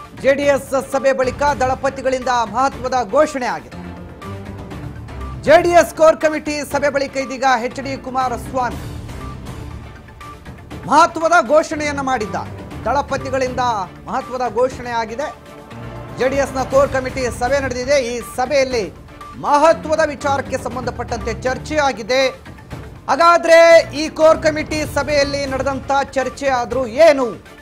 JDS ಸಭೆ ಬಳಿಕ ದಳಪತಿಗಳಿಂದ ಮಹತ್ವದ ಘೋಷಣೆ ಆಗಿದೆ ಜೆಡಿಎಸ್ ಕೋರ್ ಕಮಿಟಿ ಸಭೆ ಬಳಿಕ ಇದೀಗ ಎಚ್ ಡಿ ಕುಮಾರಸ್ವಾಮಿ ಮಹತ್ವದ ಘೋಷಣೆಯನ್ನ ಮಾಡಿದ್ದಾರೆ ದಳಪತಿಗಳಿಂದ ಮಹತ್ವದ ಘೋಷಣೆ ಆಗಿದೆ ಜೆಡಿಎಸ್ನ ಕೋರ್ ಕಮಿಟಿ ಸಭೆ ನಡೆದಿದೆ ಈ ಸಭೆಯಲ್ಲಿ ಮಹತ್ವದ ವಿಚಾರಕ್ಕೆ ಸಂಬಂಧಪಟ್ಟಂತೆ ಚರ್ಚೆ ಆಗಿದೆ ಹಾಗಾದ್ರೆ ಈ ಕೋರ್ ಕಮಿಟಿ ಸಭೆಯಲ್ಲಿ ನಡೆದಂತ ಚರ್ಚೆ ಆದ್ರೂ ಏನು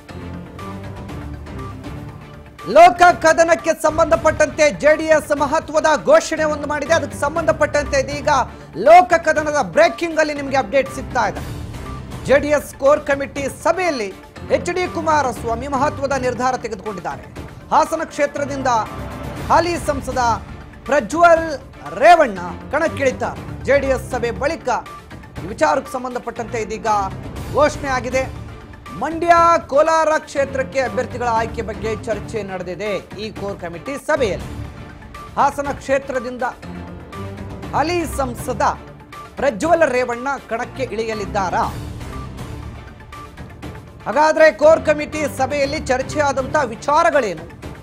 ಲೋಕ ಕದನಕ್ಕೆ ಸಂಬಂಧಪಟ್ಟಂತೆ ಜೆಡಿಎಸ್ ಮಹತ್ವದ ಘೋಷಣೆ ಒಂದು ಮಾಡಿದೆ ಅದಕ್ಕೆ ಸಂಬಂಧಪಟ್ಟಂತೆ ಇದೀಗ ಲೋಕ ಕದನದ ಬ್ರೇಕಿಂಗ್ ಅಲ್ಲಿ ನಿಮಗೆ ಅಪ್ಡೇಟ್ ಸಿಗ್ತಾ ಇದೆ ಜೆಡಿಎಸ್ ಕೋರ್ ಕಮಿಟಿ ಸಭೆಯಲ್ಲಿ ಎಚ್ ಡಿ ಕುಮಾರಸ್ವಾಮಿ ಮಹತ್ವದ ನಿರ್ಧಾರ ತೆಗೆದುಕೊಂಡಿದ್ದಾರೆ ಹಾಸನ ಕ್ಷೇತ್ರದಿಂದ ಹಾಲಿ ಸಂಸದ ಪ್ರಜ್ವಲ್ ರೇವಣ್ಣ ಕಣಕ್ಕಿಳಿತಾರೆ ಜೆಡಿಎಸ್ ಸಭೆ ಬಳಿಕ ಈ ವಿಚಾರಕ್ಕೆ ಸಂಬಂಧಪಟ್ಟಂತೆ ಇದೀಗ ಘೋಷಣೆ ಆಗಿದೆ ಮಂಡ್ಯ ಕೋಲಾರ ಕ್ಷೇತ್ರಕ್ಕೆ ಅಭ್ಯರ್ಥಿಗಳ ಆಯ್ಕೆ ಬಗ್ಗೆ ಚರ್ಚೆ ನಡೆದಿದೆ ಈ ಕೋರ್ ಕಮಿಟಿ ಸಭೆಯಲ್ಲಿ ಹಾಸನ ಕ್ಷೇತ್ರದಿಂದ ಹಾಲಿ ಸಂಸದ ಪ್ರಜ್ವಲ್ ರೇವಣ್ಣ ಕಣಕ್ಕೆ ಇಳಿಯಲಿದ್ದಾರಾ ಹಾಗಾದ್ರೆ ಕೋರ್ ಕಮಿಟಿ ಸಭೆಯಲ್ಲಿ ಚರ್ಚೆ ಆದಂತಹ ವಿಚಾರಗಳೇನು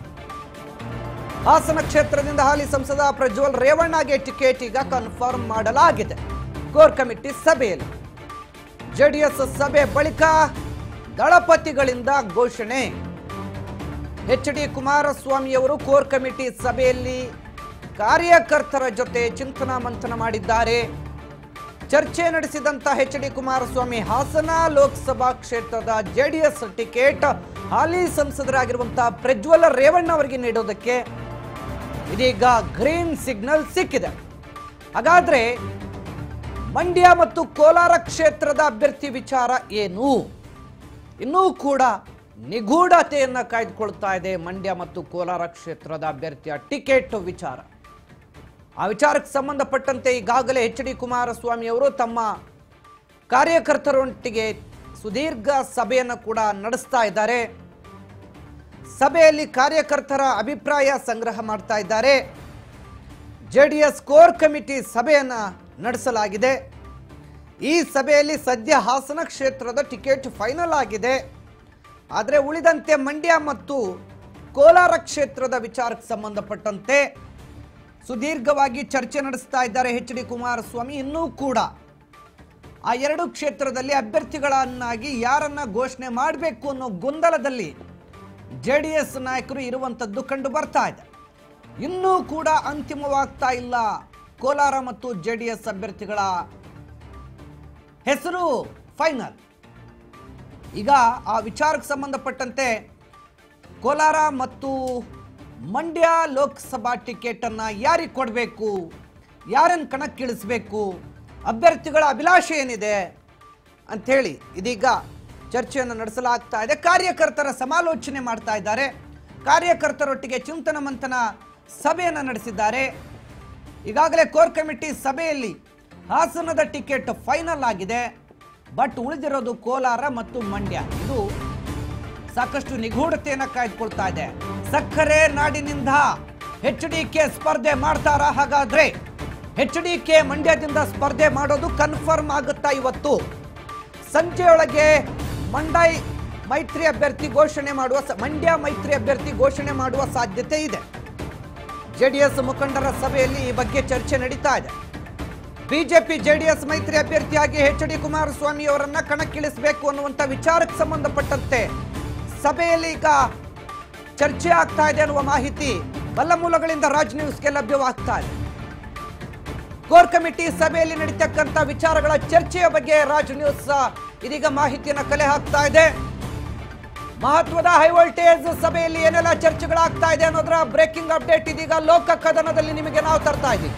ಹಾಸನ ಕ್ಷೇತ್ರದಿಂದ ಹಾಲಿ ಸಂಸದ ಪ್ರಜ್ವಲ್ ರೇವಣ್ಣಗೆ ಟಿಕೆಟ್ ಈಗ ಕನ್ಫರ್ಮ್ ಮಾಡಲಾಗಿದೆ ಕೋರ್ ಕಮಿಟಿ ಸಭೆಯಲ್ಲಿ ಜೆಡಿಎಸ್ ಸಭೆ ಬಳಿಕ ದಳಪತಿಗಳಿಂದ ಘೋಷಣೆ ಎಚ್ ಡಿ ಕುಮಾರಸ್ವಾಮಿಯವರು ಕೋರ್ ಕಮಿಟಿ ಸಭೆಯಲ್ಲಿ ಕಾರ್ಯಕರ್ತರ ಜೊತೆ ಚಿಂತನ ಮಂಥನ ಮಾಡಿದ್ದಾರೆ ಚರ್ಚೆ ನಡೆಸಿದಂತ ಎಚ್ ಡಿ ಕುಮಾರಸ್ವಾಮಿ ಹಾಸನ ಲೋಕಸಭಾ ಕ್ಷೇತ್ರದ ಜೆಡಿಎಸ್ ಟಿಕೆಟ್ ಹಾಲಿ ಸಂಸದರಾಗಿರುವಂತಹ ಪ್ರಜ್ವಲ ರೇವಣ್ಣ ಅವರಿಗೆ ನೀಡೋದಕ್ಕೆ ಇದೀಗ ಗ್ರೀನ್ ಸಿಗ್ನಲ್ ಸಿಕ್ಕಿದೆ ಹಾಗಾದ್ರೆ ಮಂಡ್ಯ ಮತ್ತು ಕೋಲಾರ ಕ್ಷೇತ್ರದ ಅಭ್ಯರ್ಥಿ ವಿಚಾರ ಏನು ಇನ್ನೂ ಕೂಡ ನಿಗೂಢತೆಯನ್ನ ಕಾಯ್ದುಕೊಳ್ತಾ ಇದೆ ಮಂಡ್ಯ ಮತ್ತು ಕೋಲಾರ ಕ್ಷೇತ್ರದ ಅಭ್ಯರ್ಥಿಯ ಟಿಕೆಟ್ ವಿಚಾರ ಆ ವಿಚಾರಕ್ಕೆ ಸಂಬಂಧಪಟ್ಟಂತೆ ಈಗಾಗಲೇ ಎಚ್ ಡಿ ಕುಮಾರಸ್ವಾಮಿ ಅವರು ತಮ್ಮ ಕಾರ್ಯಕರ್ತರೊಟ್ಟಿಗೆ ಸುದೀರ್ಘ ಸಭೆಯನ್ನು ಕೂಡ ನಡೆಸ್ತಾ ಇದ್ದಾರೆ ಸಭೆಯಲ್ಲಿ ಕಾರ್ಯಕರ್ತರ ಅಭಿಪ್ರಾಯ ಸಂಗ್ರಹ ಮಾಡ್ತಾ ಇದ್ದಾರೆ ಜೆಡಿಎಸ್ ಕೋರ್ ಕಮಿಟಿ ಸಭೆಯನ್ನ ನಡೆಸಲಾಗಿದೆ ಈ ಸಭೆಯಲ್ಲಿ ಸದ್ಯ ಹಾಸನ ಕ್ಷೇತ್ರದ ಟಿಕೆಟ್ ಫೈನಲ್ ಆಗಿದೆ ಆದರೆ ಉಳಿದಂತೆ ಮಂಡ್ಯ ಮತ್ತು ಕೋಲಾರ ಕ್ಷೇತ್ರದ ವಿಚಾರಕ್ಕೆ ಸಂಬಂಧಪಟ್ಟಂತೆ ಸುದೀರ್ಘವಾಗಿ ಚರ್ಚೆ ನಡೆಸ್ತಾ ಇದ್ದಾರೆ ಎಚ್ ಡಿ ಕುಮಾರಸ್ವಾಮಿ ಇನ್ನೂ ಕೂಡ ಆ ಎರಡು ಕ್ಷೇತ್ರದಲ್ಲಿ ಅಭ್ಯರ್ಥಿಗಳನ್ನಾಗಿ ಯಾರನ್ನ ಘೋಷಣೆ ಮಾಡಬೇಕು ಅನ್ನೋ ಗೊಂದಲದಲ್ಲಿ ಜೆ ಡಿ ಎಸ್ ನಾಯಕರು ಇರುವಂಥದ್ದು ಕಂಡು ಬರ್ತಾ ಇದೆ ಇನ್ನೂ ಕೂಡ ಅಂತಿಮವಾಗ್ತಾ ಇಲ್ಲ ಕೋಲಾರ ಮತ್ತು ಜೆ ಡಿ ಎಸ್ ಅಭ್ಯರ್ಥಿಗಳ ಹೆಸರು ಫೈನಲ್ ಈಗ ಆ ವಿಚಾರಕ್ಕೆ ಸಂಬಂಧಪಟ್ಟಂತೆ ಕೋಲಾರ ಮತ್ತು ಮಂಡ್ಯ ಲೋಕಸಭಾ ಟಿಕೆಟ್ ಅನ್ನ ಯಾರಿಗೆ ಕೊಡಬೇಕು ಯಾರನ್ನು ಕಣಕ್ಕಿಳಿಸ್ಬೇಕು ಅಭ್ಯರ್ಥಿಗಳ ಅಭಿಲಾಷೆ ಏನಿದೆ ಅಂಥೇಳಿ ಇದೀಗ ಚರ್ಚೆಯನ್ನು ನಡೆಸಲಾಗ್ತಾ ಇದೆ ಕಾರ್ಯಕರ್ತರ ಸಮಾಲೋಚನೆ ಮಾಡ್ತಾ ಇದ್ದಾರೆ ಕಾರ್ಯಕರ್ತರೊಟ್ಟಿಗೆ ಚಿಂತನ ಮಂಥನ ಸಭೆಯನ್ನು ನಡೆಸಿದ್ದಾರೆ ಈಗಾಗಲೇ ಕೋರ್ ಕಮಿಟಿ ಸಭೆಯಲ್ಲಿ ಹಾಸನದ ಟಿಕೆಟ್ ಫೈನಲ್ ಆಗಿದೆ ಬಟ್ ಉಳಿದಿರೋದು ಕೋಲಾರ ಮತ್ತು ಮಂಡ್ಯ ಇದು ಸಾಕಷ್ಟು ನಿಗೂಢತೆಯನ್ನು ಕಾಯ್ದುಕೊಳ್ತಾ ಇದೆ ಸಕ್ಕರೆ ನಾಡಿನಿಂದ ಎಚ್ ಡಿ ಕೆ ಸ್ಪರ್ಧೆ ಮಾಡ್ತಾರಾ ಹಾಗಾದ್ರೆ ಎಚ್ ಡಿ ಕೆ ಮಂಡ್ಯದಿಂದ ಸ್ಪರ್ಧೆ ಮಾಡೋದು ಕನ್ಫರ್ಮ್ ಆಗುತ್ತಾ ಇವತ್ತು ಸಂಜೆಯೊಳಗೆ ಮಂಡೈ ಮೈತ್ರಿ ಅಭ್ಯರ್ಥಿ ಘೋಷಣೆ ಮಾಡುವ ಸ- ಮಂಡ್ಯ ಮೈತ್ರಿ ಅಭ್ಯರ್ಥಿ ಘೋಷಣೆ ಮಾಡುವ ಸಾಧ್ಯತೆ ಇದೆ ಜೆಡಿಎಸ್ ಮುಖಂಡರ ಸಭೆಯಲ್ಲಿ ಈ ಬಗ್ಗೆ ಚರ್ಚೆ ನಡೀತಾ ಇದೆ ಬಿಜೆಪಿ ಜೆಡಿಎಸ್ ಮೈತ್ರಿ ಅಭ್ಯರ್ಥಿಯಾಗಿ ಎಚ್ ಡಿ ಕುಮಾರಸ್ವಾಮಿ ಅವರನ್ನ ಕಣಕ್ಕಿಳಿಸಬೇಕು ಅನ್ನುವಂಥ ವಿಚಾರಕ್ಕೆ ಸಂಬಂಧಪಟ್ಟಂತೆ ಸಭೆಯಲ್ಲಿ ಈಗ ಚರ್ಚೆ ಆಗ್ತಾ ಇದೆ ಅನ್ನುವ ಮಾಹಿತಿ ಬಲ್ಲ ಮೂಲಗಳಿಂದ ರಾಜ್ ನ್ಯೂಸ್ಗೆ ಲಭ್ಯವಾಗ್ತಾ ಇದೆ ಕೋರ್ ಕಮಿಟಿ ಸಭೆಯಲ್ಲಿ ನಡೀತಕ್ಕಂಥ ವಿಚಾರಗಳ ಚರ್ಚೆಯ ಬಗ್ಗೆ ರಾಜ್ ನ್ಯೂಸ್ ಇದೀಗ ಮಾಹಿತಿಯನ್ನು ಕಲೆ ಹಾಕ್ತಾ ಇದೆ ಮಹತ್ವದ ಹೈ ವೋಲ್ಟೇಜ್ ಸಭೆಯಲ್ಲಿ ಏನೆಲ್ಲ ಚರ್ಚೆಗಳಾಗ್ತಾ ಇದೆ ಅನ್ನೋದರ ಬ್ರೇಕಿಂಗ್ ಅಪ್ಡೇಟ್ ಇದೀಗ ಲೋಕ ಕದನದಲ್ಲಿ ನಿಮಗೆ ನಾವು ತರ್ತಾ ಇದ್ದೀವಿ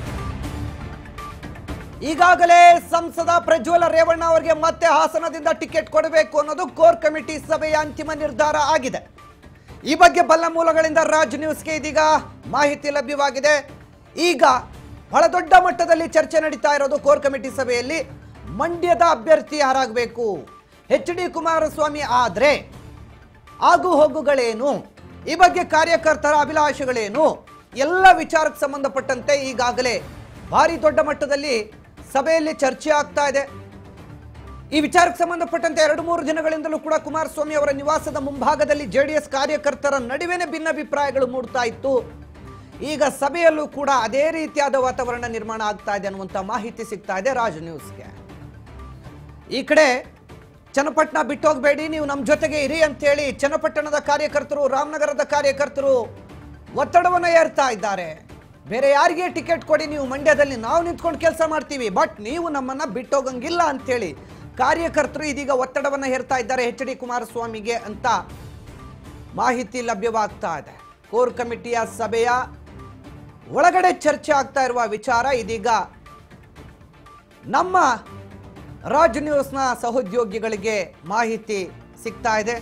ಈಗಾಗಲೇ ಸಂಸದ ಪ್ರಜ್ವಲ ರೇವಣ್ಣ ಅವರಿಗೆ ಮತ್ತೆ ಹಾಸನದಿಂದ ಟಿಕೆಟ್ ಕೊಡಬೇಕು ಅನ್ನೋದು ಕೋರ್ ಕಮಿಟಿ ಸಭೆಯ ಅಂತಿಮ ನಿರ್ಧಾರ ಆಗಿದೆ ಈ ಬಗ್ಗೆ ಬಲ್ಲ ಮೂಲಗಳಿಂದ ರಾಜ್ ನ್ಯೂಸ್ಗೆ ಇದೀಗ ಮಾಹಿತಿ ಲಭ್ಯವಾಗಿದೆ ಈಗ ಬಹಳ ದೊಡ್ಡ ಮಟ್ಟದಲ್ಲಿ ಚರ್ಚೆ ನಡೀತಾ ಇರೋದು ಕೋರ್ ಕಮಿಟಿ ಸಭೆಯಲ್ಲಿ ಮಂಡ್ಯದ ಅಭ್ಯರ್ಥಿ ಯಾರಾಗಬೇಕು ಎಚ್ ಡಿ ಕುಮಾರಸ್ವಾಮಿ ಆದ್ರೆ ಆಗು ಹೋಗುಗಳೇನು ಈ ಬಗ್ಗೆ ಕಾರ್ಯಕರ್ತರ ಅಭಿಲಾಷೆಗಳೇನು ಎಲ್ಲ ವಿಚಾರಕ್ಕೆ ಸಂಬಂಧಪಟ್ಟಂತೆ ಈಗಾಗಲೇ ಭಾರಿ ದೊಡ್ಡ ಮಟ್ಟದಲ್ಲಿ ಸಭೆಯಲ್ಲಿ ಚರ್ಚೆ ಆಗ್ತಾ ಇದೆ ಈ ವಿಚಾರಕ್ಕೆ ಸಂಬಂಧಪಟ್ಟಂತೆ ಎರಡು ಮೂರು ದಿನಗಳಿಂದಲೂ ಕೂಡ ಕುಮಾರಸ್ವಾಮಿ ಅವರ ನಿವಾಸದ ಮುಂಭಾಗದಲ್ಲಿ ಜೆಡಿಎಸ್ ಕಾರ್ಯಕರ್ತರ ನಡುವೆನೇ ಭಿನ್ನಾಭಿಪ್ರಾಯಗಳು ಮೂಡ್ತಾ ಇತ್ತು ಈಗ ಸಭೆಯಲ್ಲೂ ಕೂಡ ಅದೇ ರೀತಿಯಾದ ವಾತಾವರಣ ನಿರ್ಮಾಣ ಆಗ್ತಾ ಇದೆ ಅನ್ನುವಂಥ ಮಾಹಿತಿ ಸಿಗ್ತಾ ಇದೆ ರಾಜ್ ನ್ಯೂಸ್ಗೆ ಈ ಕಡೆ ಚನ್ನಪಟ್ಟಣ ಬಿಟ್ಟೋಗ್ಬೇಡಿ ನೀವು ನಮ್ಮ ಜೊತೆಗೆ ಇರಿ ಅಂತೇಳಿ ಚನ್ನಪಟ್ಟಣದ ಕಾರ್ಯಕರ್ತರು ರಾಮನಗರದ ಕಾರ್ಯಕರ್ತರು ಒತ್ತಡವನ್ನು ಏರ್ತಾ ಇದ್ದಾರೆ ಬೇರೆ ಯಾರಿಗೆ ಟಿಕೆಟ್ ಕೊಡಿ ನೀವು ಮಂಡ್ಯದಲ್ಲಿ ನಾವು ನಿಂತ್ಕೊಂಡು ಕೆಲಸ ಮಾಡ್ತೀವಿ ಬಟ್ ನೀವು ನಮ್ಮನ್ನ ಬಿಟ್ಟೋಗಂಗಿಲ್ಲ ಅಂತೇಳಿ ಕಾರ್ಯಕರ್ತರು ಇದೀಗ ಒತ್ತಡವನ್ನು ಹೇರ್ತಾ ಇದ್ದಾರೆ ಎಚ್ ಡಿ ಕುಮಾರಸ್ವಾಮಿಗೆ ಅಂತ ಮಾಹಿತಿ ಲಭ್ಯವಾಗ್ತಾ ಇದೆ ಕೋರ್ ಕಮಿಟಿಯ ಸಭೆಯ ಒಳಗಡೆ ಚರ್ಚೆ ಆಗ್ತಾ ಇರುವ ವಿಚಾರ ಇದೀಗ ನಮ್ಮ ರಾಜ್ ನ್ಯೂಸ್ನ ಸಹೋದ್ಯೋಗಿಗಳಿಗೆ ಮಾಹಿತಿ ಸಿಗ್ತಾ ಇದೆ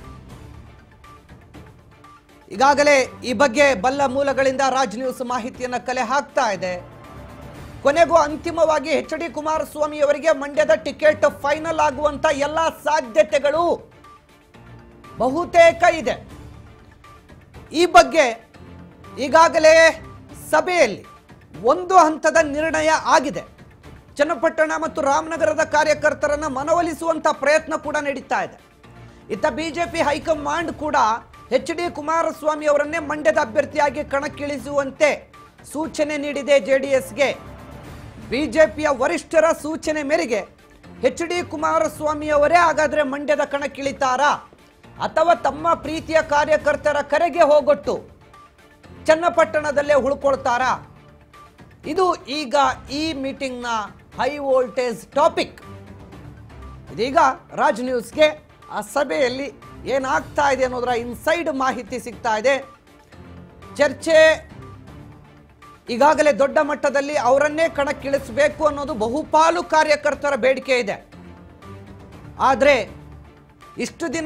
ಈಗಾಗಲೇ ಈ ಬಗ್ಗೆ ಬಲ್ಲ ಮೂಲಗಳಿಂದ ರಾಜ್ ನ್ಯೂಸ್ ಮಾಹಿತಿಯನ್ನು ಕಲೆ ಹಾಕ್ತಾ ಇದೆ ಕೊನೆಗೂ ಅಂತಿಮವಾಗಿ ಎಚ್ ಡಿ ಕುಮಾರಸ್ವಾಮಿ ಅವರಿಗೆ ಮಂಡ್ಯದ ಟಿಕೆಟ್ ಫೈನಲ್ ಆಗುವಂತ ಎಲ್ಲ ಸಾಧ್ಯತೆಗಳು ಬಹುತೇಕ ಇದೆ ಈ ಬಗ್ಗೆ ಈಗಾಗಲೇ ಸಭೆಯಲ್ಲಿ ಒಂದು ಹಂತದ ನಿರ್ಣಯ ಆಗಿದೆ ಚನ್ನಪಟ್ಟಣ ಮತ್ತು ರಾಮನಗರದ ಕಾರ್ಯಕರ್ತರನ್ನ ಮನವೊಲಿಸುವಂತ ಪ್ರಯತ್ನ ಕೂಡ ನಡೀತಾ ಇದೆ ಇತ್ತ ಬಿಜೆಪಿ ಹೈಕಮಾಂಡ್ ಕೂಡ ಎಚ್ ಡಿ ಕುಮಾರಸ್ವಾಮಿ ಅವರನ್ನೇ ಮಂಡ್ಯದ ಅಭ್ಯರ್ಥಿಯಾಗಿ ಕಣಕ್ಕಿಳಿಸುವಂತೆ ಸೂಚನೆ ನೀಡಿದೆ ಜೆಡಿಎಸ್ಗೆ ಬಿಜೆಪಿಯ ವರಿಷ್ಠರ ಸೂಚನೆ ಮೇರೆಗೆ ಎಚ್ ಡಿ ಕುಮಾರಸ್ವಾಮಿ ಅವರೇ ಹಾಗಾದ್ರೆ ಮಂಡ್ಯದ ಕಣಕ್ಕಿಳಿತಾರಾ ಅಥವಾ ತಮ್ಮ ಪ್ರೀತಿಯ ಕಾರ್ಯಕರ್ತರ ಕರೆಗೆ ಹೋಗೊಟ್ಟು ಚನ್ನಪಟ್ಟಣದಲ್ಲೇ ಉಳ್ಕೊಳ್ತಾರಾ ಇದು ಈಗ ಈ ಮೀಟಿಂಗ್ನ ಹೈ ವೋಲ್ಟೇಜ್ ಟಾಪಿಕ್ ಇದೀಗ ರಾಜ್ ನ್ಯೂಸ್ಗೆ ಆ ಸಭೆಯಲ್ಲಿ ಏನಾಗ್ತಾ ಇದೆ ಅನ್ನೋದರ ಇನ್ಸೈಡ್ ಮಾಹಿತಿ ಸಿಗ್ತಾ ಇದೆ ಚರ್ಚೆ ಈಗಾಗಲೇ ದೊಡ್ಡ ಮಟ್ಟದಲ್ಲಿ ಅವರನ್ನೇ ಕಣಕ್ಕಿಳಿಸಬೇಕು ಅನ್ನೋದು ಬಹುಪಾಲು ಕಾರ್ಯಕರ್ತರ ಬೇಡಿಕೆ ಇದೆ ಆದರೆ ಇಷ್ಟು ದಿನ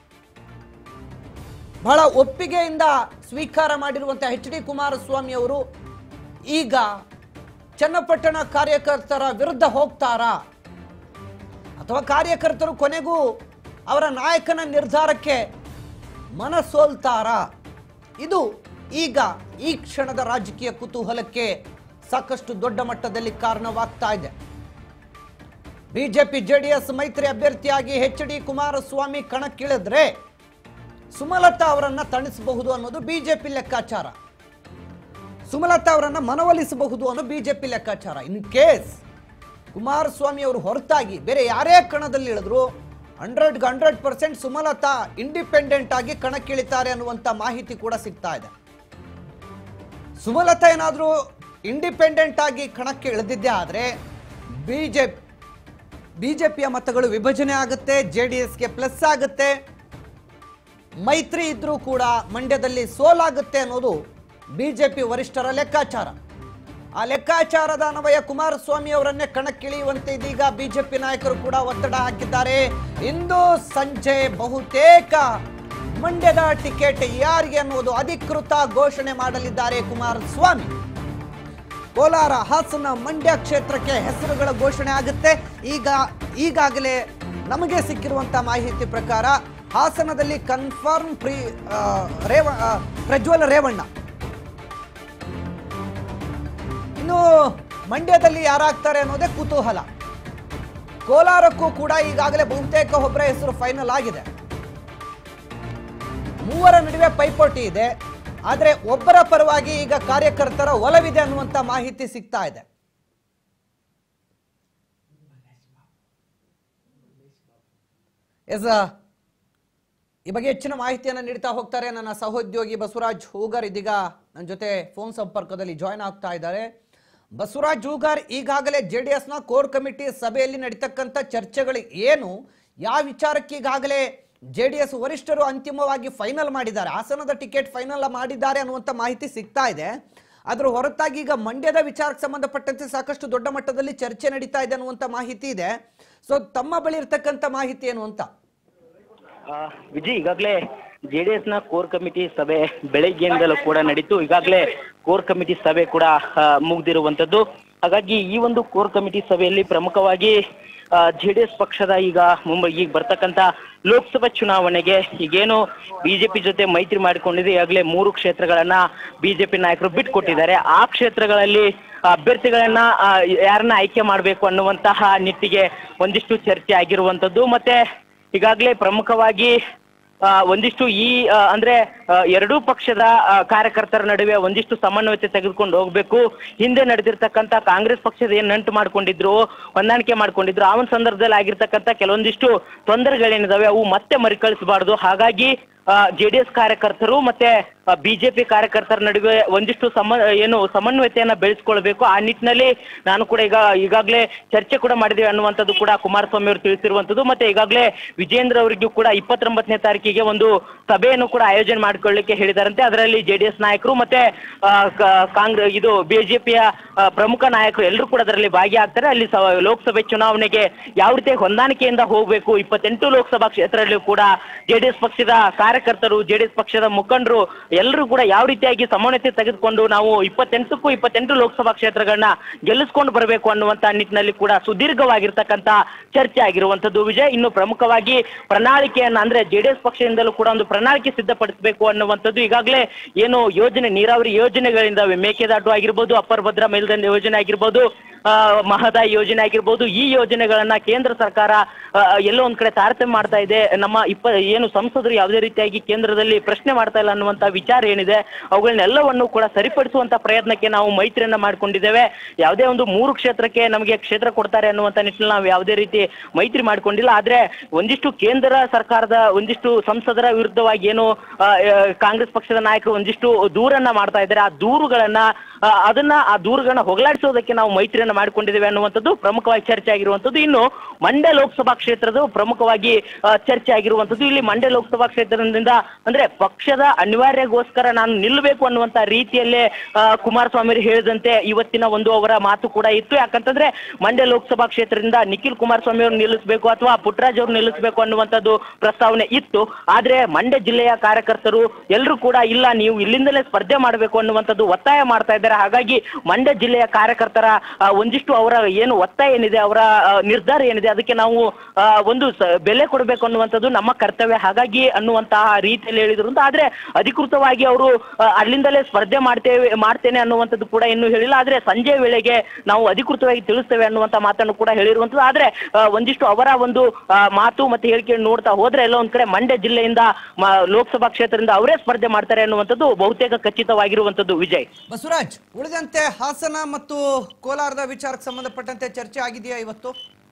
ಬಹಳ ಒಪ್ಪಿಗೆಯಿಂದ ಸ್ವೀಕಾರ ಮಾಡಿರುವಂಥ ಎಚ್ ಡಿ ಕುಮಾರಸ್ವಾಮಿ ಅವರು ಈಗ ಚನ್ನಪಟ್ಟಣ ಕಾರ್ಯಕರ್ತರ ವಿರುದ್ಧ ಹೋಗ್ತಾರಾ ಅಥವಾ ಕಾರ್ಯಕರ್ತರು ಕೊನೆಗೂ ಅವರ ನಾಯಕನ ನಿರ್ಧಾರಕ್ಕೆ ಮನಸೋಲ್ತಾರಾ ಇದು ಈಗ ಈ ಕ್ಷಣದ ರಾಜಕೀಯ ಕುತೂಹಲಕ್ಕೆ ಸಾಕಷ್ಟು ದೊಡ್ಡ ಮಟ್ಟದಲ್ಲಿ ಕಾರಣವಾಗ್ತಾ ಇದೆ ಬಿಜೆಪಿ ಜೆಡಿಎಸ್ ಮೈತ್ರಿ ಅಭ್ಯರ್ಥಿಯಾಗಿ ಎಚ್ ಡಿ ಕುಮಾರಸ್ವಾಮಿ ಕಣಕ್ಕಿಳಿದ್ರೆ ಸುಮಲತಾ ಅವರನ್ನ ತಣಿಸಬಹುದು ಅನ್ನೋದು ಬಿಜೆಪಿ ಲೆಕ್ಕಾಚಾರ ಸುಮಲತಾ ಅವರನ್ನ ಮನವೊಲಿಸಬಹುದು ಅನ್ನೋ ಬಿಜೆಪಿ ಲೆಕ್ಕಾಚಾರ ಇನ್ ಕೇಸ್ ಕುಮಾರಸ್ವಾಮಿ ಅವರು ಹೊರತಾಗಿ ಬೇರೆ ಯಾರೇ ಕಣದಲ್ಲಿ ಇಳಿದ್ರು hundred hundred percent Sumalatha independent ಆಗಿ ಕಣಕ್ಕಿಳಿತಾರೆ ಅನ್ನುವಂಥ ಮಾಹಿತಿ ಕೂಡ ಸಿಗ್ತಾ ಇದೆ ಸುಮಲತಾ ಏನಾದರೂ ಇಂಡಿಪೆಂಡೆಂಟ್ ಆಗಿ ಕಣಕ್ಕೆ ಇಳಿದಿದ್ದೇ ಆದರೆ ಬಿಜೆಪಿ ಬಿಜೆಪಿಯ ಮತಗಳು ವಿಭಜನೆ ಆಗುತ್ತೆ ಜೆ ಡಿ ಎಸ್ಗೆ ಪ್ಲಸ್ ಆಗುತ್ತೆ ಮೈತ್ರಿ ಇದ್ರೂ ಕೂಡ ಮಂಡ್ಯದಲ್ಲಿ ಸೋಲಾಗುತ್ತೆ ಅನ್ನೋದು ಬಿಜೆಪಿ ವರಿಷ್ಠರ ಲೆಕ್ಕಾಚಾರ ಆ ಲೆಕ್ಕಾಚಾರದ ಅನ್ವಯ ಕುಮಾರಸ್ವಾಮಿ ಅವರನ್ನೇ ಕಣಕ್ಕಿಳಿಯುವಂತೆ ಇದೀಗ ಬಿಜೆಪಿ ನಾಯಕರು ಕೂಡ ಒತ್ತಡ ಹಾಕಿದ್ದಾರೆ ಇಂದು ಸಂಜೆ ಬಹುತೇಕ ಮಂಡ್ಯದ ಟಿಕೆಟ್ ಯಾರಿಗೆ ಅನ್ನುವುದು ಅಧಿಕೃತ ಘೋಷಣೆ ಮಾಡಲಿದ್ದಾರೆ ಕುಮಾರಸ್ವಾಮಿ ಕೋಲಾರ ಹಾಸನ ಮಂಡ್ಯ ಕ್ಷೇತ್ರಕ್ಕೆ ಹೆಸರುಗಳ ಘೋಷಣೆ ಆಗುತ್ತೆ ಈಗ ಈಗಾಗಲೇ ನಮಗೆ ಸಿಕ್ಕಿರುವಂತ ಮಾಹಿತಿ ಪ್ರಕಾರ ಹಾಸನದಲ್ಲಿ ಕನ್ಫರ್ಮ್ ಪ್ರಿ ಆ, ರೇವ ಆ, ಪ್ರಜ್ವಲ್ ರೇವಣ್ಣ ಇನ್ನು ಮಂಡ್ಯದಲ್ಲಿ ಯಾರಾಗ್ತಾರೆ ಅನ್ನೋದೇ ಕುತೂಹಲ ಕೋಲಾರಕ್ಕೂ ಕೂಡ ಈಗಾಗಲೇ ಬಹುತೇಕ ಒಬ್ಬರ ಹೆಸರು ಫೈನಲ್ ಆಗಿದೆ ಮೂವರ ನಡುವೆ ಪೈಪೋಟಿ ಇದೆ ಆದರೆ ಒಬ್ಬರ ಪರವಾಗಿ ಈಗ ಕಾರ್ಯಕರ್ತರ ಒಲವಿದೆ ಅನ್ನುವಂತ ಮಾಹಿತಿ ಸಿಗ್ತಾ ಇದೆ ಎಸ್ ಈ ಬಗ್ಗೆ ಹೆಚ್ಚಿನ ಮಾಹಿತಿಯನ್ನು ನೀಡ್ತಾ ಹೋಗ್ತಾರೆ ನನ್ನ ಸಹೋದ್ಯೋಗಿ ಬಸವರಾಜ್ ಹೂಗರ್ ಇದೀಗ ನನ್ನ ಜೊತೆ ಫೋನ್ ಸಂಪರ್ಕದಲ್ಲಿ ಜಾಯ್ನ್ ಆಗ್ತಾ ಇದ್ದಾರೆ ಬಸವರಾಜ್ ಹೂಗರ್ ಈಗಾಗಲೇ ಜೆ ಡಿ ಎಸ್ನ ಕೋರ್ ಕಮಿಟಿ ಸಭೆಯಲ್ಲಿ ನಡೀತಕ್ಕಂಥ ಚರ್ಚೆಗಳು ಏನು ಯಾವ ವಿಚಾರಕ್ಕೆ ಈಗಾಗಲೇ ಜೆ ಡಿ ಎಸ್ ವರಿಷ್ಠರು ಅಂತಿಮವಾಗಿ ಫೈನಲ್ ಮಾಡಿದ್ದಾರೆ ಹಾಸನದ ಟಿಕೆಟ್ ಫೈನಲ್ ಮಾಡಿದ್ದಾರೆ ಅನ್ನುವಂಥ ಮಾಹಿತಿ ಸಿಗ್ತಾ ಇದೆ ಅದರ ಹೊರತಾಗಿ ಈಗ ಮಂಡ್ಯದ ವಿಚಾರಕ್ಕೆ ಸಂಬಂಧಪಟ್ಟಂತೆ ಸಾಕಷ್ಟು ದೊಡ್ಡ ಮಟ್ಟದಲ್ಲಿ ಚರ್ಚೆ ನಡೀತಾ ಇದೆ ಅನ್ನುವಂಥ ಮಾಹಿತಿ ಇದೆ ಸೊ ತಮ್ಮ ಬಳಿ ಇರ್ತಕ್ಕಂಥ ಮಾಹಿತಿ ಏನು ಅಂತ ಆ, ವಿಜಯ್ ಈಗಾಗಲೇ ಜೆಡಿಎಸ್ ನ ಕೋರ್ ಕಮಿಟಿ ಸಭೆ ಬೆಳಗ್ಗೆಯಿಂದಲೂ ಕೂಡ ನಡೀತು ಈಗಾಗಲೇ ಕೋರ್ ಕಮಿಟಿ ಸಭೆ ಕೂಡ ಆ, ಮುಗ್ದಿರುವಂತದ್ದು ಹಾಗಾಗಿ ಈ ಒಂದು ಕೋರ್ ಕಮಿಟಿ ಸಭೆಯಲ್ಲಿ ಪ್ರಮುಖವಾಗಿ ಜೆ ಡಿ ಎಸ್ ಪಕ್ಷದ ಈಗ ಮುಂಬೈ ಈಗ ಬರ್ತಕ್ಕಂತ ಲೋಕಸಭಾ ಚುನಾವಣೆಗೆ ಈಗೇನು ಬಿಜೆಪಿ ಜೊತೆ ಮೈತ್ರಿ ಮಾಡಿಕೊಂಡಿದೆ ಈಗಾಗಲೇ ಮೂರು ಕ್ಷೇತ್ರಗಳನ್ನ ಬಿಜೆಪಿ ನಾಯಕರು ಬಿಟ್ಕೊಟ್ಟಿದ್ದಾರೆ ಆ ಕ್ಷೇತ್ರಗಳಲ್ಲಿ ಅಭ್ಯರ್ಥಿಗಳನ್ನ ಆ, ಯಾರನ್ನ ಆಯ್ಕೆ ಮಾಡಬೇಕು ಅನ್ನುವಂತಹ ನಿಟ್ಟಿಗೆ ಒಂದಿಷ್ಟು ಚರ್ಚೆ ಆಗಿರುವಂತದ್ದು ಮತ್ತೆ ಈಗಾಗಲೇ ಪ್ರಮುಖವಾಗಿ ಆ, ಒಂದಿಷ್ಟು ಈ ಆ, ಅಂದ್ರೆ ಆ, ಎರಡೂ ಪಕ್ಷದ ಆ, ಕಾರ್ಯಕರ್ತರ ನಡುವೆ ಒಂದಿಷ್ಟು ಸಮನ್ವಯತೆ ತೆಗೆದುಕೊಂಡು ಹೋಗ್ಬೇಕು ಹಿಂದೆ ನಡೆದಿರ್ತಕ್ಕಂಥ ಕಾಂಗ್ರೆಸ್ ಪಕ್ಷದ ಏನ್ ನಂಟು ಮಾಡ್ಕೊಂಡಿದ್ರು ಹೊಂದಾಣಿಕೆ ಮಾಡ್ಕೊಂಡಿದ್ರು ಆ ಒಂದು ಸಂದರ್ಭದಲ್ಲಿ ಆಗಿರ್ತಕ್ಕಂಥ ಕೆಲವೊಂದಿಷ್ಟು ತೊಂದರೆಗಳೇನಿದಾವೆ ಅವು ಮತ್ತೆ ಮರುಕಳಿಸಬಾರ್ದು ಹಾಗಾಗಿ ಜೆ ಡಿ ಎಸ್ ಕಾರ್ಯಕರ್ತರು ಮತ್ತೆ ಬಿಜೆಪಿ ಕಾರ್ಯಕರ್ತರ ನಡುವೆ ಒಂದಿಷ್ಟು ಸಮ ಏನು ಸಮನ್ವಯತೆಯನ್ನ ಬೆಳೆಸ್ಕೊಳ್ಬೇಕು ಆ ನಿಟ್ಟಿನಲ್ಲಿ ನಾನು ಕೂಡ ಈಗ ಈಗಾಗಲೇ ಚರ್ಚೆ ಕೂಡ ಮಾಡಿದ್ದೇವೆ ಅನ್ನುವಂಥದ್ದು ಕೂಡ ಕುಮಾರಸ್ವಾಮಿ ಅವರು ತಿಳಿಸಿರುವಂಥದ್ದು ಮತ್ತೆ ಈಗಾಗಲೇ ವಿಜೇಂದ್ರ ಅವರಿಗೂ ಕೂಡ ಇಪ್ಪತ್ತೊಂಬತ್ತನೇ ತಾರೀಕಿಗೆ ಒಂದು ಸಭೆಯನ್ನು ಕೂಡ ಆಯೋಜನೆ ಮಾಡಿಕೊಳ್ಳಿಕ್ಕೆ ಹೇಳಿದಾರಂತೆ ಅದರಲ್ಲಿ ಜೆ ಡಿ ಎಸ್ ನಾಯಕರು ಮತ್ತೆ ಕಾಂಗ್ರೆಸ್ ಇದು ಬಿಜೆಪಿಯ ಪ್ರಮುಖ ನಾಯಕರು ಎಲ್ಲರೂ ಕೂಡ ಅದರಲ್ಲಿ ಭಾಗಿಯಾಗ್ತಾರೆ ಅಲ್ಲಿ ಸ- ಲೋಕಸಭೆ ಚುನಾವಣೆಗೆ ಯಾವ ರೀತಿ ಹೊಂದಾಣಿಕೆಯಿಂದ ಹೋಗಬೇಕು ಇಪ್ಪತ್ತೆಂಟು ಲೋಕಸಭಾ ಕ್ಷೇತ್ರದಲ್ಲೂ ಕೂಡ ಜೆ ಡಿ ಎಸ್ ಪಕ್ಷದ ಕಾರ್ಯಕರ್ತರು ಜೆ ಡಿ ಎಸ್ ಪಕ್ಷದ ಮುಖಂಡರು ಎಲ್ಲರೂ ಕೂಡ ಯಾವ ರೀತಿಯಾಗಿ ಸಮನ್ವಯತೆ ತೆಗೆದುಕೊಂಡು ನಾವು ಇಪ್ಪತ್ತೆಂಟಕ್ಕೂ ಇಪ್ಪತ್ತೆಂಟು ಲೋಕಸಭಾ ಕ್ಷೇತ್ರಗಳನ್ನ ಗೆಲ್ಲಿಸ್ಕೊಂಡು ಬರಬೇಕು ಅನ್ನುವಂತ ನಿಟ್ಟಿನಲ್ಲಿ ಕೂಡ ಸುದೀರ್ಘವಾಗಿರ್ತಕ್ಕಂಥ ಚರ್ಚೆ ಆಗಿರುವಂತದ್ದು ವಿಜಯ್ ಇನ್ನು ಪ್ರಮುಖವಾಗಿ ಪ್ರಣಾಳಿಕೆಯನ್ನ ಅಂದ್ರೆ ಜೆ ಡಿ ಎಸ್ ಪಕ್ಷದಿಂದಲೂ ಕೂಡ ಒಂದು ಪ್ರಣಾಳಿಕೆ ಸಿದ್ಧಪಡಿಸಬೇಕು ಅನ್ನುವಂಥದ್ದು ಈಗಾಗಲೇ ಏನು ಯೋಜನೆ ನೀರಾವರಿ ಯೋಜನೆಗಳಿಂದಾವೆ ಮೇಕೆದಾಟು ಆಗಿರ್ಬೋದು ಅಪ್ಪರ್ ಭದ್ರಾ ಮೇಲ್ದಂಡೆ ಯೋಜನೆ ಆಗಿರ್ಬೋದು ಆ, ಮಹದಾಯಿ ಯೋಜನೆ ಆಗಿರ್ಬೋದು ಈ ಯೋಜನೆಗಳನ್ನ ಕೇಂದ್ರ ಸರ್ಕಾರ ಆ, ಎಲ್ಲೋ ಒಂದ್ ಕಡೆ ತಾರತಮ್ಯ ಮಾಡ್ತಾ ಇದೆ ನಮ್ಮ ಇಪ್ಪ ಏನು ಸಂಸದರು ಯಾವುದೇ ರೀತಿಯಾಗಿ ಕೇಂದ್ರದಲ್ಲಿ ಪ್ರಶ್ನೆ ಮಾಡ್ತಾ ಇಲ್ಲ ಅನ್ನುವಂತ ವಿಚಾರ ಏನಿದೆ ಅವುಗಳನ್ನೆಲ್ಲವನ್ನು ಕೂಡ ಸರಿಪಡಿಸುವಂತ ಪ್ರಯತ್ನಕ್ಕೆ ನಾವು ಮೈತ್ರಿಯನ್ನ ಮಾಡ್ಕೊಂಡಿದ್ದೇವೆ ಯಾವುದೇ ಒಂದು ಮೂರು ಕ್ಷೇತ್ರಕ್ಕೆ ನಮಗೆ ಕ್ಷೇತ್ರ ಕೊಡ್ತಾರೆ ಅನ್ನುವಂತ ನಿಟ್ಟಿನಲ್ಲಿ ನಾವು ಯಾವುದೇ ರೀತಿ ಮೈತ್ರಿ ಮಾಡ್ಕೊಂಡಿಲ್ಲ ಆದ್ರೆ ಒಂದಿಷ್ಟು ಕೇಂದ್ರ ಸರ್ಕಾರದ ಒಂದಿಷ್ಟು ಸಂಸದರ ವಿರುದ್ಧವಾಗಿ ಏನು ಆ, ಆ, ಕಾಂಗ್ರೆಸ್ ಪಕ್ಷದ ನಾಯಕರು ಒಂದಿಷ್ಟು ದೂರನ್ನ ಮಾಡ್ತಾ ಇದ್ದಾರೆ ಆ ದೂರುಗಳನ್ನ ಆ, ಅದನ್ನ ಆ ದೂರುಗಳನ್ನ ಹೋಗಲಾಡಿಸೋದಕ್ಕೆ ನಾವು ಮೈತ್ರಿಯನ್ನ ಮಾಡ್ಕೊಂಡಿದ್ದೇವೆ ಅನ್ನುವಂಥದ್ದು ಪ್ರಮುಖವಾಗಿ ಚರ್ಚೆ ಆಗಿರುವಂಥದ್ದು ಇನ್ನು ಮಂಡ್ಯ ಲೋಕಸಭಾ ಕ್ಷೇತ್ರದ ಪ್ರಮುಖವಾಗಿ ಆ, ಚರ್ಚೆ ಆಗಿರುವಂಥದ್ದು ಇಲ್ಲಿ ಮಂಡ್ಯ ಲೋಕಸಭಾ ಕ್ಷೇತ್ರದಿಂದ ಅಂದ್ರೆ ಪಕ್ಷದ ಅನಿವಾರ್ಯಗೋಸ್ಕರ ನಾನು ನಿಲ್ಲಬೇಕು ಅನ್ನುವಂತ ರೀತಿಯಲ್ಲೇ ಆ, ಕುಮಾರಸ್ವಾಮಿ ಅವರು ಹೇಳಿದಂತೆ ಇವತ್ತಿನ ಒಂದು ಅವರ ಮಾತು ಕೂಡ ಇತ್ತು ಯಾಕಂತಂದ್ರೆ ಮಂಡ್ಯ ಲೋಕಸಭಾ ಕ್ಷೇತ್ರದಿಂದ ನಿಖಿಲ್ ಕುಮಾರಸ್ವಾಮಿ ಅವರು ನಿಲ್ಲಿಸಬೇಕು ಅಥವಾ ಪುಟ್ಟರಾಜ್ ಅವರು ನಿಲ್ಲಿಸಬೇಕು ಅನ್ನುವಂಥದ್ದು ಪ್ರಸ್ತಾವನೆ ಇತ್ತು ಆದ್ರೆ ಮಂಡ್ಯ ಜಿಲ್ಲೆಯ ಕಾರ್ಯಕರ್ತರು ಎಲ್ಲರೂ ಕೂಡ ಇಲ್ಲ ನೀವು ಇಲ್ಲಿಂದಲೇ ಸ್ಪರ್ಧೆ ಮಾಡಬೇಕು ಅನ್ನುವಂಥದ್ದು ಒತ್ತಾಯ ಮಾಡ್ತಾ ಇದ್ದಾರೆ ಹಾಗಾಗಿ ಮಂಡ್ಯ ಜಿಲ್ಲೆಯ ಕಾರ್ಯಕರ್ತರ ಆ, ಒಂದಿಷ್ಟು ಅವರ ಏನು ಒತ್ತಾಯ ಏನಿದೆ ಅವರ ಆ, ನಿರ್ಧಾರ ಏನಿದೆ ಅದಕ್ಕೆ ನಾವು ಆ, ಒಂದು ಸ- ಬೆಲೆ ಕೊಡಬೇಕು ಅನ್ನುವಂಥದ್ದು ನಮ್ಮ ಕರ್ತವ್ಯ ಹಾಗಾಗಿ ಅನ್ನುವಂತಹ ರೀತಿಯಲ್ಲಿ ಹೇಳಿದ್ರು ಅಂತ ಆದ್ರೆ ಅಧಿಕೃತವಾಗಿ ಅವರು ಆ, ಅಲ್ಲಿಂದಲೇ ಸ್ಪರ್ಧೆ ಮಾಡ್ತೇವೆ ಮಾಡ್ತೇನೆ ಅನ್ನುವಂಥದ್ದು ಕೂಡ ಇನ್ನೂ ಹೇಳಿಲ್ಲ ಆದ್ರೆ ಸಂಜೆ ವೇಳೆಗೆ ನಾವು ಅಧಿಕೃತವಾಗಿ ತಿಳಿಸ್ತೇವೆ ಅನ್ನುವಂತ ಮಾತನ್ನು ಕೂಡ ಹೇಳಿರುವಂಥದ್ದು ಆದ್ರೆ ಆ, ಒಂದಿಷ್ಟು ಅವರ ಒಂದು ಆ, ಮಾತು ಮತ್ತೆ ಹೇಳಿಕೆ ನೋಡ್ತಾ ಹೋದ್ರೆ ಎಲ್ಲ ಒಂದ್ ಕಡೆ ಮಂಡ್ಯ ಜಿಲ್ಲೆಯಿಂದ ಮ- ಲೋಕಸಭಾ ಕ್ಷೇತ್ರದಿಂದ ಅವರೇ ಸ್ಪರ್ಧೆ ಮಾಡ್ತಾರೆ ಅನ್ನುವಂಥದ್ದು ಬಹುತೇಕ ಖಚಿತವಾಗಿರುವಂಥದ್ದು ವಿಜಯ್ ಬಸವರಾಜ್ ಉಳಿದಂತೆ ಹಾಸನ ಮತ್ತು ಕೋಲಾರದ ವಿಚಾರಕ್ಕೆ ಸಂಬಂಧಪಟ್ಟಂತೆ ಚರ್ಚೆ ಆಗಿದೆಯಾ ಇವತ್ತು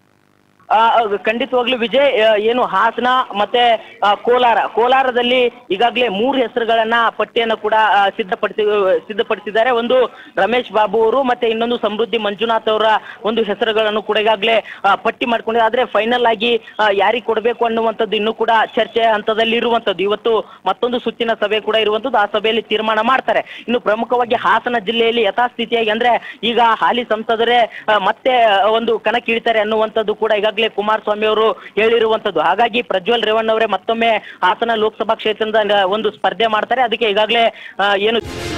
ಆ, ಖಂಡಿತವಾಗ್ಲೂ ವಿಜಯ್ ಆ, ಏನು ಹಾಸನ ಮತ್ತೆ ಆ, ಕೋಲಾರ ಕೋಲಾರದಲ್ಲಿ ಈಗಾಗಲೇ ಮೂರು ಹೆಸರುಗಳನ್ನ ಪಟ್ಟಿಯನ್ನು ಕೂಡ ಆ, ಸಿದ್ಧಪಡಿಸಿ ಸಿದ್ಧಪಡಿಸಿದ್ದಾರೆ ಒಂದು ರಮೇಶ್ ಬಾಬು ಅವರು ಮತ್ತೆ ಇನ್ನೊಂದು ಸಮೃದ್ಧಿ ಮಂಜುನಾಥ್ ಅವರ ಒಂದು ಹೆಸರುಗಳನ್ನು ಕೂಡ ಈಗಾಗಲೇ ಆ, ಪಟ್ಟಿ ಮಾಡ್ಕೊಂಡಿದ್ದಾರೆ ಆದ್ರೆ ಫೈನಲ್ ಆಗಿ ಯಾರಿಗೆ ಕೊಡಬೇಕು ಅನ್ನುವಂಥದ್ದು ಇನ್ನೂ ಕೂಡ ಚರ್ಚೆ ಹಂತದಲ್ಲಿ ಇರುವಂತದ್ದು ಇವತ್ತು ಮತ್ತೊಂದು ಸುತ್ತಿನ ಸಭೆ ಕೂಡ ಇರುವಂತದ್ದು ಆ ಸಭೆಯಲ್ಲಿ ತೀರ್ಮಾನ ಮಾಡ್ತಾರೆ ಇನ್ನು ಪ್ರಮುಖವಾಗಿ ಹಾಸನ ಜಿಲ್ಲೆಯಲ್ಲಿ ಯಥಾಸ್ಥಿತಿಯಾಗಿ ಅಂದ್ರೆ ಈಗ ಹಾಲಿ ಸಂಸದರೇ ಆ, ಮತ್ತೆ ಒಂದು ಕಣಕ್ಕಿಳಿತಾರೆ ಅನ್ನುವಂಥದ್ದು ಕೂಡ ಈಗಾಗಲೇ ಕುಮಾರಸ್ವಾಮಿ ಅವರು ಹೇಳಿರುವಂತದ್ದು ಹಾಗಾಗಿ ಪ್ರಜ್ವಲ್ ರೇವಣ್ಣ ಅವರೇ ಮತ್ತೊಮ್ಮೆ ಹಾಸನ ಲೋಕಸಭಾ ಕ್ಷೇತ್ರದಿಂದ ಒಂದು ಸ್ಪರ್ಧೆ ಮಾಡ್ತಾರೆ ಅದಕ್ಕೆ ಈಗಾಗಲೇ ಆ, ಏನು